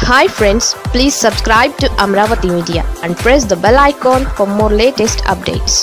hi friends please subscribe to Amaravati media and press the bell icon for more latest updates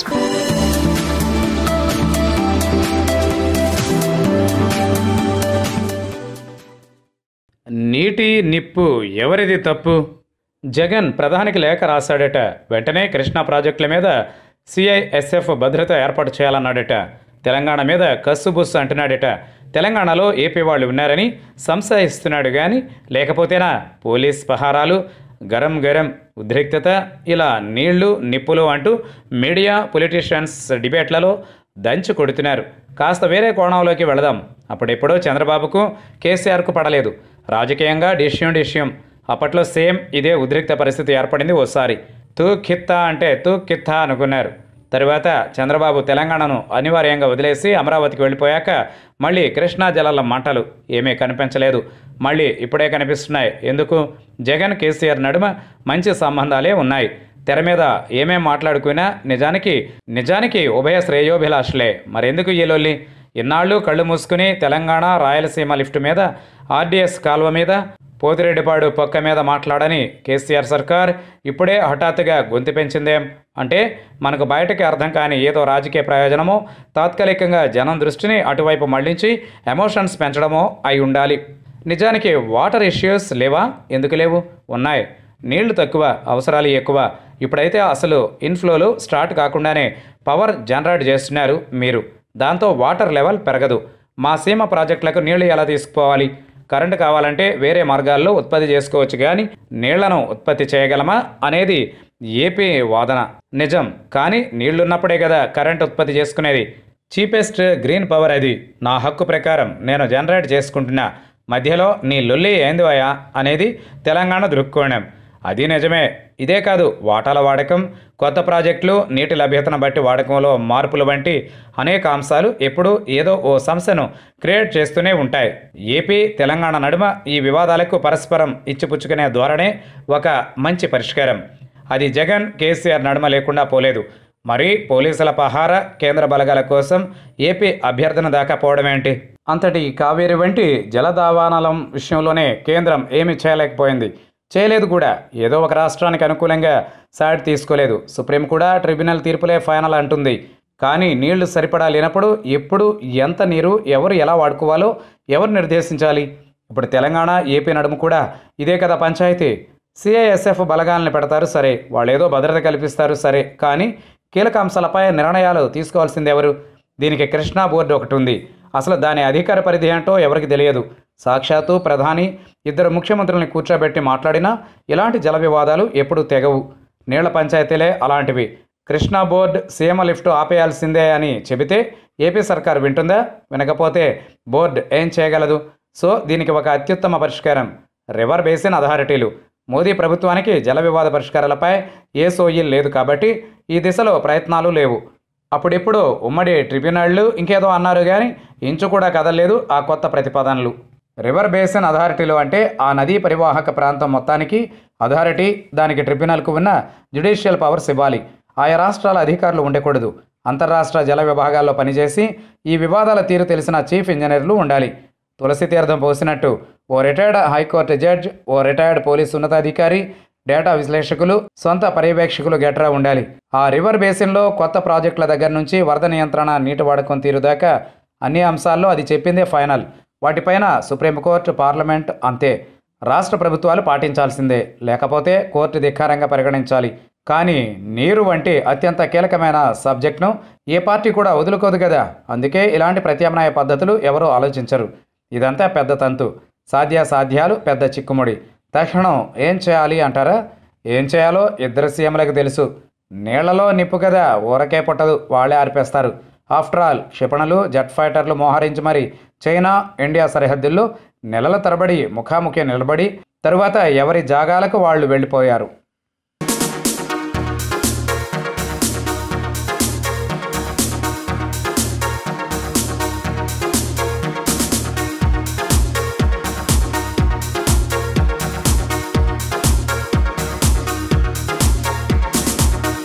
నీటి నిప్పు ఎవరిది తప్పు జగన్ ప్రధానికి లేఖ రాశాడట వెంటనే కృష్ణా ప్రాజెక్టుల మీద సిఐఎస్ఎఫ్ భద్రత ఏర్పాటు చేయాలన్నాడట తెలంగాణ మీద కస్సుబుస్సు అంటున్నాడట తెలంగాణలో ఏపీ వాళ్ళు ఉన్నారని సంశయిస్తున్నాడు కానీ లేకపోతేనా పోలీస్ పహారాలు గరం గరం ఉద్రిక్తత ఇలా నీళ్లు నిప్పులు అంటూ మీడియా పొలిటీషియన్స్ డిబేట్లలో దంచి కొడుతున్నారు కాస్త వేరే కోణంలోకి వెళదాం అప్పుడెప్పుడో చంద్రబాబుకు కేసీఆర్కు పడలేదు రాజకీయంగా డిష్యం డిష్యం అప్పట్లో సేమ్ ఇదే ఉద్రిక్త పరిస్థితి ఏర్పడింది ఓసారి తూ కిత్తా అంటే తూ కిత్తా అనుకున్నారు తరువాత చంద్రబాబు తెలంగాణను అనివార్యంగా వదిలేసి అమరావతికి వెళ్ళిపోయాక మళ్ళీ కృష్ణా జలాల మంటలు ఏమీ కనిపించలేదు మళ్ళీ ఇప్పుడే కనిపిస్తున్నాయి ఎందుకు జగన్ కేసీఆర్ నడుమ మంచి సంబంధాలే ఉన్నాయి తెర మీద ఏమేం మాట్లాడుకున్నా నిజానికి నిజానికి ఉభయ శ్రేయోభిలాషులే మరెందుకు ఈ లొల్లి ఇన్నాళ్ళు కళ్ళు మూసుకుని తెలంగాణ రాయలసీమ లిఫ్ట్ మీద ఆర్డీఎస్ కాల్వ మీద పోతిరెడ్డిపాడు పక్క మీద మాట్లాడని కేసీఆర్ సర్కార్ ఇప్పుడే హఠాత్తుగా గొంతు పెంచిందేం అంటే మనకు బయటకి అర్థం కాని ఏదో రాజకీయ ప్రయోజనమో తాత్కాలికంగా జనం దృష్టిని అటువైపు మళ్లించి ఎమోషన్స్ పెంచడమో అయి ఉండాలి నిజానికి వాటర్ ఇష్యూస్ లేవా ఎందుకు లేవు ఉన్నాయి నీళ్లు తక్కువ అవసరాలు ఎక్కువ ఇప్పుడైతే అసలు ఇన్ఫ్లోలు స్టార్ట్ కాకుండానే పవర్ జనరేట్ చేస్తున్నారు మీరు దాంతో వాటర్ లెవెల్ పెరగదు మా సీమ ప్రాజెక్టులకు నీళ్లు ఎలా తీసుకుపోవాలి కరెంటు కావాలంటే వేరే మార్గాల్లో ఉత్పత్తి చేసుకోవచ్చు కానీ నీళ్లను ఉత్పత్తి చేయగలమా అనేది ఏపీ వాదన నిజం కానీ నీళ్లున్నప్పుడే కదా కరెంట్ ఉత్పత్తి చేసుకునేది చీపెస్ట్ గ్రీన్ పవర్ అది నా హక్కు ప్రకారం నేను జనరేట్ చేసుకుంటున్నా మధ్యలో నీ లొల్లి ఏందివయా అనేది తెలంగాణ దృక్కోణం అది నిజమే ఇదే కాదు వాటాల వాడకం కొత్త ప్రాజెక్టులు నీటి లభ్యతను బట్టి వాడకంలో మార్పులు వంటి అనేక అంశాలు ఎప్పుడూ ఏదో ఓ సమస్యను క్రియేట్ చేస్తూనే ఉంటాయి ఏపీ తెలంగాణ నడుమ ఈ వివాదాలకు పరస్పరం ఇచ్చిపుచ్చుకునే ధోరణే ఒక మంచి పరిష్కారం అది జగన్ కేసీఆర్ నడుమ లేకుండా పోలేదు మరి పోలీసుల పహార కేంద్ర బలగాల కోసం ఏపీ అభ్యర్థన దాకా పోవడమేంటి అంతటి కావేరి వంటి జలదావానలం విషయంలోనే కేంద్రం ఏమీ చేయలేకపోయింది చేయలేదు కూడా ఏదో ఒక రాష్ట్రానికి అనుకూలంగా సైడ్ తీసుకోలేదు సుప్రీం కూడా ట్రిబ్యునల్ తీర్పులే ఫైనల్ అంటుంది కానీ నీళ్లు సరిపడా లేనప్పుడు ఎప్పుడు ఎంత నీరు ఎవరు ఎలా వాడుకోవాలో ఎవరు నిర్దేశించాలి ఇప్పుడు తెలంగాణ ఏపీ నడుము కూడా ఇదే కదా పంచాయతీ సిఐఎస్ఎఫ్ బలగాలను పెడతారు సరే వాళ్ళు ఏదో భద్రత కల్పిస్తారు సరే కానీ కీలక అంశాలపై నిర్ణయాలు తీసుకోవాల్సింది ఎవరు దీనికి కృష్ణా బోర్డు ఒకటి ఉంది అసలు దాని అధికార పరిధి ఏంటో ఎవరికి తెలియదు సాక్షాత్తు ప్రధాని ఇద్దరు ముఖ్యమంత్రుల్ని కూర్చోబెట్టి మాట్లాడినా ఇలాంటి జల వివాదాలు ఎప్పుడూ తెగవు నీళ్ల పంచాయతీలే అలాంటివి కృష్ణా బోర్డు సీఎం లిఫ్ట్ ఆపేయాల్సిందే అని చెబితే ఏపీ సర్కార్ వింటుందా వినకపోతే బోర్డు ఏం చేయగలదు సో దీనికి ఒక అత్యుత్తమ పరిష్కారం రివర్ బేసిన్ అథారిటీలు మోదీ ప్రభుత్వానికి జల వివాద పరిష్కారాలపై ఏ సోయిల్ లేదు కాబట్టి ఈ దిశలో ప్రయత్నాలు లేవు అప్పుడెప్పుడు ఉమ్మడి ట్రిబ్యునళ్ళు ఇంకేదో అన్నారు కానీ ఇంచు కూడా కదలలేదు ఆ కొత్త ప్రతిపాదనలు రివర్ బేసిన్ అథారిటీలు అంటే ఆ నదీ పరివాహక ప్రాంతం మొత్తానికి అథారిటీ దానికి ట్రిబ్యునల్కు ఉన్న జ్యుడిషియల్ పవర్స్ ఇవ్వాలి ఆయా రాష్ట్రాల అధికారులు ఉండకూడదు అంతర్రాష్ట్ర జల విభాగాల్లో పనిచేసి ఈ వివాదాల తీరు తెలిసిన చీఫ్ ఇంజనీర్లు ఉండాలి తులసి తీర్థం పోసినట్టు ఓ రిటైర్డ్ హైకోర్టు జడ్జ్ ఓ రిటైర్డ్ పోలీస్ ఉన్నతాధికారి డేటా విశ్లేషకులు సొంత పర్యవేక్షకులు గెట్రా ఉండాలి ఆ రివర్ బేసిన్లో కొత్త ప్రాజెక్టుల దగ్గర నుంచి వరద నియంత్రణ నీటి వాడకం తీరు దాకా అన్ని అంశాల్లో అది చెప్పిందే ఫైనల్ వాటిపైన సుప్రీంకోర్టు పార్లమెంట్ అంతే రాష్ట్ర ప్రభుత్వాలు పాటించాల్సిందే లేకపోతే కోర్టు ధిక్కారంగా పరిగణించాలి కానీ నీరు వంటి అత్యంత కీలకమైన సబ్జెక్ట్ను ఏ పార్టీ కూడా వదులుకోదు కదా అందుకే ఇలాంటి ప్రత్యామ్నాయ పద్ధతులు ఎవరూ ఆలోచించరు ఇదంతా పెద్ద తంతు సాధ్యాసాధ్యాలు పెద్ద చిక్కుముడి తక్షణం ఏం చేయాలి అంటారా ఏం చేయాలో ఇద్దరు సీఎంలకు తెలుసు నీళ్లలో నిప్పు కదా ఊరకే పుట్టదు వాళ్ళే ఆర్పేస్తారు ఆఫ్టర్ ఆల్ క్షిపణులు జెట్ ఫైటర్లు మోహరించి మరి చైనా ఇండియా సరిహద్దుల్లో నెలల తరబడి ముఖాముఖి నిలబడి తరువాత ఎవరి జాగాలకు వాళ్ళు వెళ్ళిపోయారు